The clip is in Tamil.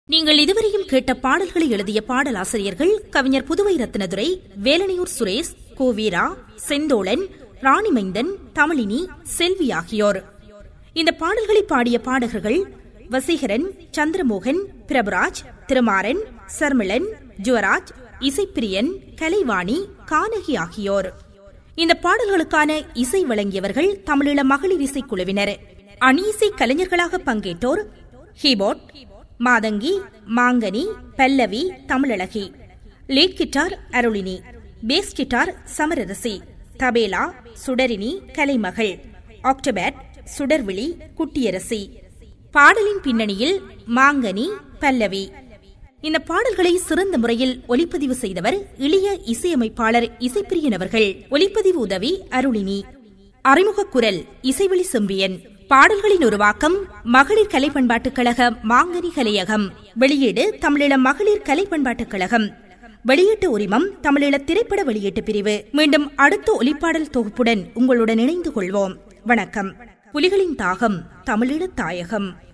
நீங்கள் இதுவரையும் கேட்ட பாடல்களை எழுதிய பாடலாசிரியர்கள் கவிஞர் புதுவை ரத்னதுரை வேலனையூர் சுரேஷ் கோவீரா செந்தோழன் ராணிமைந்தன் தமிழினி செல்வி ஆகியோர் இந்த பாடல்களை பாடிய பாடகர்கள் வசீகரன் சந்திரமோகன் பிரபுராஜ் திருமாறன் சர்மிளன் ஜுவராஜ் இசைப்பிரியன் கலைவாணி கானகி ஆகியோர் இந்த பாடல்களுக்கான இசை வழங்கியவர்கள் தமிழீழ மகளிர் இசைக்குழுவினர் அணியிசை கலைஞர்களாக பங்கேற்றோர் keyboard Mathangi Mangani Pallavi Thamizhazhagi lead guitar Arulini bass guitar Samarasi tabla Sudarini Kalaimagal octopad Sudarvizhi Kuttiyarasi பாடலின் பின்னணியில் மாங்கனி பல்லவி இந்த பாடல்களை சிறந்த முறையில் ஒலிப்பதிவு செய்தவர் இளைய இசையமைப்பாளர் இசைப்பிரியன் அவர்கள் ஒலிப்பதிவு உதவி அருளினி அறிமுக குரல் இசைவெளி செம்பியன் பாடல்களின் உருவாக்கம் மகளிர் கலை பண்பாட்டுக் கழக மாங்கனி கலையகம் வெளியீடு தமிழீழ மகளிர் கலை பண்பாட்டுக் கழகம் வெளியீட்டு உரிமம் தமிழீழ திரைப்பட வெளியீட்டு பிரிவு மீண்டும் அடுத்த ஒலிப்பாடல் தொகுப்புடன் உங்களுடன் இணைந்து கொள்வோம் வணக்கம் புலிகளின் தாகம் தமிழீழ தாயகம்